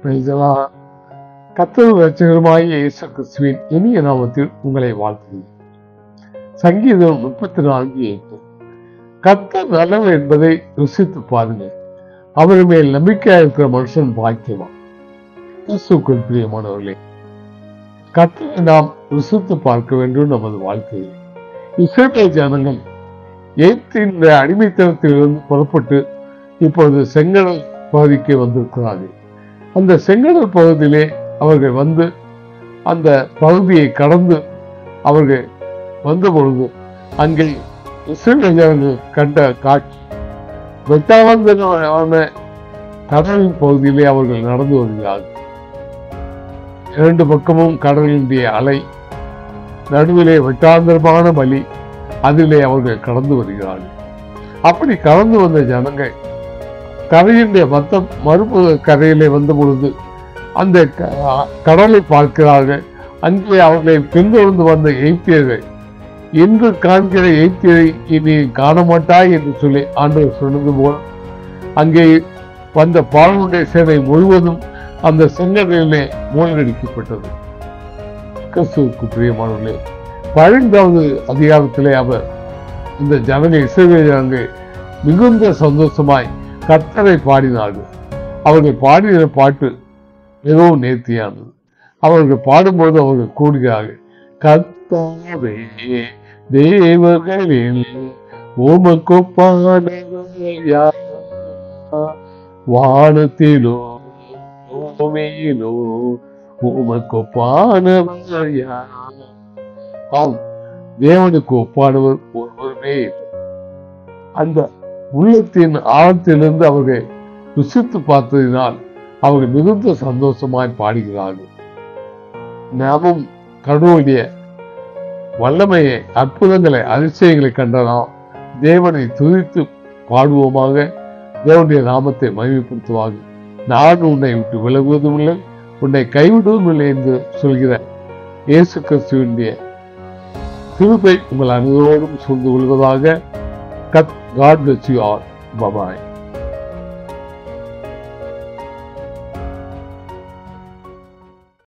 கத்தர் ரட்சகருமாய் இயேசு கிறிஸ்துவின் இனிய நாமத்தில் உங்களை வாழ்த்துகிறேன் சங்கீதம் முப்பத்தி நான்கு எட்டு கத்தர் நல்லவர் என்பதை ருசித்து பாருங்க அவர் மேல் நம்பிக்கையா இருக்கிற மனுஷன் பாக்கியவான் கிறிஸ்துக்குள் பிரியமானவர்களே கத்தரை நாம் ருசித்து பார்க்க வேண்டும் நமது வாழ்க்கையில் இஸ்ரேல் ஜனங்கள் ஏத்தின் அடிமைத்தனத்திலிருந்து புறப்பட்டு இப்பொழுது செங்கடல் பகுதிக்கு வந்திருக்கிறார்கள் அந்த செங்கடல் பகுதியிலே அவர்கள் வந்து அந்த பகுதியை கடந்து அவர்கள் வந்த பொழுது அங்கே இஸ்ரேல் ஜனங்கள் கண்ட காட்சி வெட்டாவந்தமான கடலின் பகுதியிலே அவர்கள் நடந்து வருகிறார்கள் இரண்டு பக்கமும் கடலினுடைய அலை நடுவிலே வெட்டாந்தரமான வழி அதிலே அவர்கள் கடந்து வருகிறார்கள் அப்படி கடந்து வந்த ஜனங்கள் கரையினுடைய மொத்தம் மறுபு கரையிலே வந்த பொழுது அந்த க- கடலை பார்க்கிறார்கள் அங்கே அவர்களை பின்தொடர்ந்து வந்த எய்த்தியர்கள் இன்று காண்கிற எய்த்தியரை இனி காண மாட்டாய் என்று சொல்லி ஆண்டவர் சொன்னது போல் அங்கே வந்த பாலனுடைய சேனை முழுவதும் அந்த செங்கடலிலே மூழ்கடிக்கப்பட்டது கிறிஸ்துவுக்கு பிரியமானவர்களே பதினைந்தாவது அதிகாரத்திலே அவர் இந்த ஜனங்க இஸ்ரவேல் ஜனங்கள் மிகுந்த சந்தோஷமாய் கர்த்தரை பாடினார்கள் அவர்கள் பாடின பாட்டு மிகவும் நேர்த்தியானது அவர்கள் பாடும்போது அவர்கள் கூறுகிறார்கள் கர்த்தாவே தேவர்களில் உமக்கொப்பானவர் யார் வானத்திலோ பூமியிலோ உமக்கொப்பானவர் யார் ஆம் தேவனுக்கு ஒப்பானவர் ஒருவருமே இல்லை. அந்த உள்ளத்தின் ஆழத்திலிருந்து அவர்கள் ருசித்து பார்த்ததினால் அவர்கள் மிகுந்த சந்தோஷமாய் பாடுகிறார்கள் நாமும் கடவுளுடைய வல்லமையை அற்புதங்களை அதிசயங்களை கண்டனால் தேவனை துதித்து பாடுவோமாக தேவனுடைய நாமத்தை மகிமைப்படுத்துவாங்க நான் உன்னை விட்டு விலகுவதும் இல்லை உன்னை கைவிடுவதும் இல்லை என்று சொல்கிற இயேசு கிறிஸ்துவினுடைய கிருபை உங்கள் அனைவரோடும் சூழ்ந்து கொள்வதாக கத் God bless you all. Bye bye.